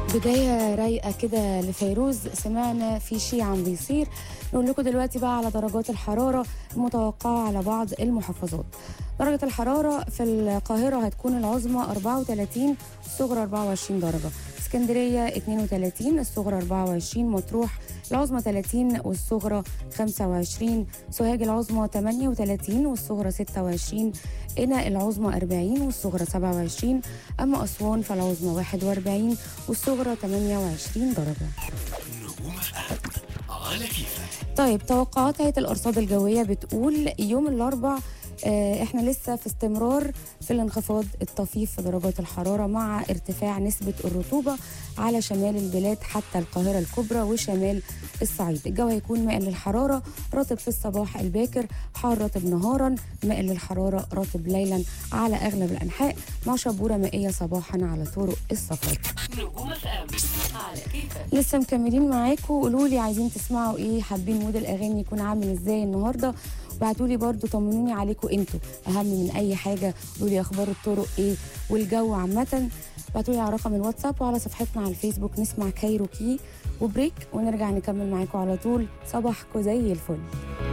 بداية رايقة كده لفيروز سمعنا في شيء عم بيصير نقول لكم دلوقتي بقى على درجات الحرارة المتوقعة على بعض المحافظات درجة الحرارة في القاهرة هتكون العظمى 34 الصغرى 24 درجة اسكندرية 32 الصغرى 24 مطروح العظمى 30 والصغرى 25 سوهاج العظمى 38 والصغرى 26 قنا العظمى 40 والصغرى 27 أما أسوان فالعظمى 41 والصغرى 28 درجة نجوم اف على كيفك طيب توقعات هيئة الأرصاد الجوية بتقول يوم الأربع آه، احنا لسه في استمرار في الانخفاض الطفيف في درجات الحرارة مع ارتفاع نسبة الرطوبة على شمال البلاد حتى القاهرة الكبرى وشمال الصعيد الجو هيكون مائل للحرارة رطب في الصباح الباكر حار رطب نهارا مائل للحرارة رطب ليلا على أغلب الأنحاء مع شبورة مائية صباحا على طرق السفر نجوم اف ام على كيفك لسه مكملين معاكم قولوا لي عايزين تسمعوا ايه حابين مود الاغاني يكون عامل ازاي النهارده وبعتوا لي برضو طمنوني عليكم انتوا اهم من اي حاجه قولوا لي اخبار الطرق ايه والجو عامه بعتوا لي على رقم الواتساب وعلى صفحتنا على الفيسبوك نسمع كايروكي وبريك ونرجع نكمل معاكم على طول صباحكم زي الفل